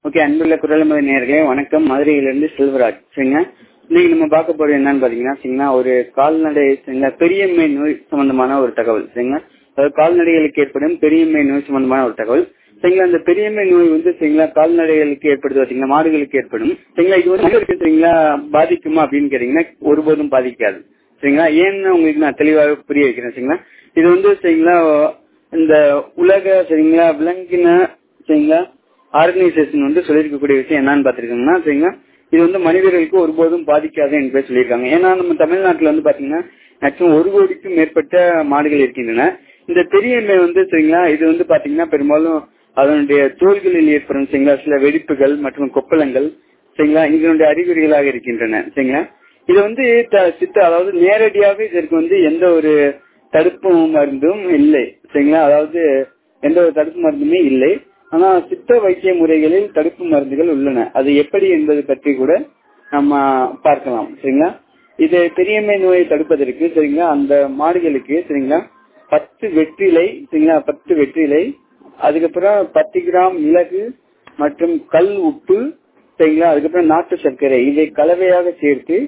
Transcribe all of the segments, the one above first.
okay அன்புள்ள குரலமது நேர்களே வணக்கம் மதுரையிலிருந்து செல்வராஜ் சரிங்க இன்னைக்கு நம்ம பார்க்க போறது என்னன்னு பாத்தீங்கன்னா சரிங்களா ஒரு கால்நடை சரிங்களா பெரியம்மை நோய் சம்பந்தமான ஒரு தகவல் சரிங்களா அதாவது கால்நடைகளுக்கு ஏற்படும் பெரியம்மை நோய் சம்பந்தமான ஒரு தகவல் சரிங்களா அந்த பெரியம்மை நோய் வந்து சரிங்களா கால்நடைகளுக்கு ஏற்படுது பாத்தீங்களா மாடுகளுக்கு ஏற்படும் சரிங்களா இது வந்து மனிதருக்கு சரிங்களா பாதிக்குமா அப்படின்னு கேட்டீங்கன்னா ஒருபோதும் பாதிக்காது சரிங்களா ஏன்னு உங்களுக்கு நான் தெளிவாக புரிய வைக்கிறேன் சரிங்களா இது வந்து சரிங்களா இந்த உலக சரிங்களா விலங்கின சரிங்களா ஆர்கனைசேஷன் வந்து சொல்லியிருக்கக்கூடிய விஷயம் என்னன்னு பாத்துருக்கீங்கன்னா சரிங்களா இது வந்து மனிதர்களுக்கு ஒருபோதும் பாதிக்காது என்று சொல்லியிருக்காங்க ஏன்னா நம்ம தமிழ்நாட்டுல வந்து பாத்தீங்கன்னா மேக்சிமம் ஒரு கோடிக்கும் மேற்பட்ட மாடுகள் இருக்கின்றன இந்த பெரியம்மை வந்து சரிங்களா இது வந்து பாத்தீங்கன்னா பெரும்பாலும் அதனுடைய தோள்களில் ஏற்படும் சரிங்களா சில வெடிப்புகள் மற்றும் கொப்பளங்கள் சரிங்களா இதனுடைய அறிகுறிகளாக இருக்கின்றன சரிங்களா இது வந்து சித்த அதாவது நேரடியாக இதற்கு வந்து எந்த ஒரு தடுப்பு மருந்தும் இல்லை சரிங்களா அதாவது எந்த ஒரு தடுப்பு மருந்துமே இல்லை ஆனா சித்த வைத்திய முறைகளில் தடுப்பு மருந்துகள் உள்ளன அது எப்படி என்பது பற்றி கூட நம்ம பார்க்கலாம் சரிங்களா இது பெரியம்மை நோயை தடுப்பதற்கு சரிங்களா அந்த மாடுகளுக்கு சரிங்களா பத்து வெற்றிலை சரிங்களா பத்து வெற்றிலை அதுக்கப்புறம் பத்து கிராம் மிளகு மற்றும் கல் உப்பு சரிங்களா அதுக்கப்புறம் நாட்டு சர்க்கரை இதை கலவையாக சேர்த்து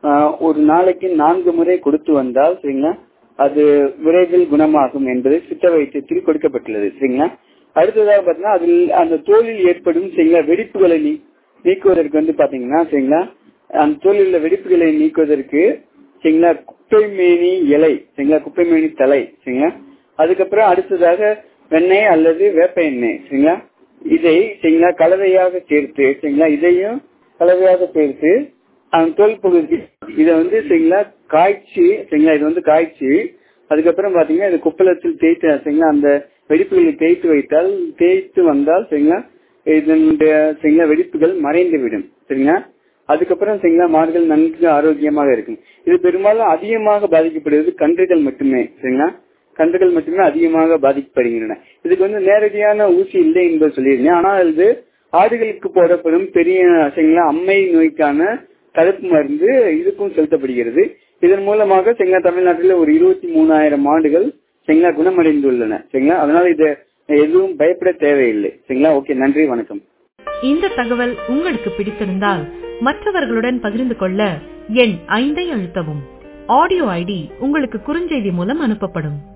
ஒரு நாளைக்கு நான்கு முறை கொடுத்து வந்தால் சரிங்களா அது விரைவில் குணமாகும் என்பது சித்த வைத்தியத்தில் கொடுக்கப்பட்டுள்ளது சரிங்களா அடுத்ததாக பாத்தீங்கன்னா அதில் அந்த தோலில் ஏற்படும் சரிங்களா வெடிப்புகளை நீக்குவதற்கு வந்து பாத்தீங்கன்னா சரிங்களா அந்த தோலில் உள்ள வெடிப்புகளை நீக்குவதற்கு சரிங்களா குப்பைமேனி இலை சரிங்களா குப்பைமேனி தலை சரிங்களா அதுக்கப்புறம் அடுத்ததாக வெண்ணெய் அல்லது வேப்ப எண்ணெய் சரிங்களா இதை சரிங்களா கலவையாக சேர்த்து சரிங்களா இதையும் கலவையாக சேர்த்து அந்த தோல் பகுதி இதை வந்து சரிங்களா காய்ச்சி சரிங்களா இது வந்து காய்ச்சி அதுக்கப்புறம் பாத்தீங்கன்னா இது குப்பலத்தில் தேய்த்து சரிங்களா அந்த வெடிப்புகளை தேய்த்து வைத்தால் தேய்த்து வந்தால் சரிங்களா இதனுடைய சரிங்களா வெடிப்புகள் மறைந்து விடும் சரிங்களா அதுக்கப்புறம் சரிங்களா மாடுகள் நன்கு ஆரோக்கியமாக இருக்கும் இது பெரும்பாலும் அதிகமாக பாதிக்கப்படுவது கன்றுகள் மட்டுமே சரிங்களா கன்றுகள் மட்டுமே அதிகமாக பாதிக்கப்படுகின்றன இதுக்கு வந்து நேரடியான ஊசி இல்லை என்பது சொல்லியிருந்தேன் ஆனால் இது ஆடுகளுக்கு போடப்படும் பெரிய சரிங்களா அம்மை நோய்க்கான தடுப்பு மருந்து இதுக்கும் செலுத்தப்படுகிறது இதன் மூலமாக சரிங்களா தமிழ்நாட்டில் ஒரு இருபத்தி மூணாயிரம் ஆடுகள் சரிங்களா குணமடைந்துள்ளன சரிங்களா அதனால இது எதுவும் பயப்பட தேவையில்லை சரிங்களா ஓகே நன்றி வணக்கம் இந்த தகவல் உங்களுக்கு பிடித்திருந்தால் மற்றவர்களுடன் பகிர்ந்து கொள்ள எண் ஐந்தை அழுத்தவும் ஆடியோ ஐடி உங்களுக்கு குறுஞ்செய்தி மூலம் அனுப்பப்படும்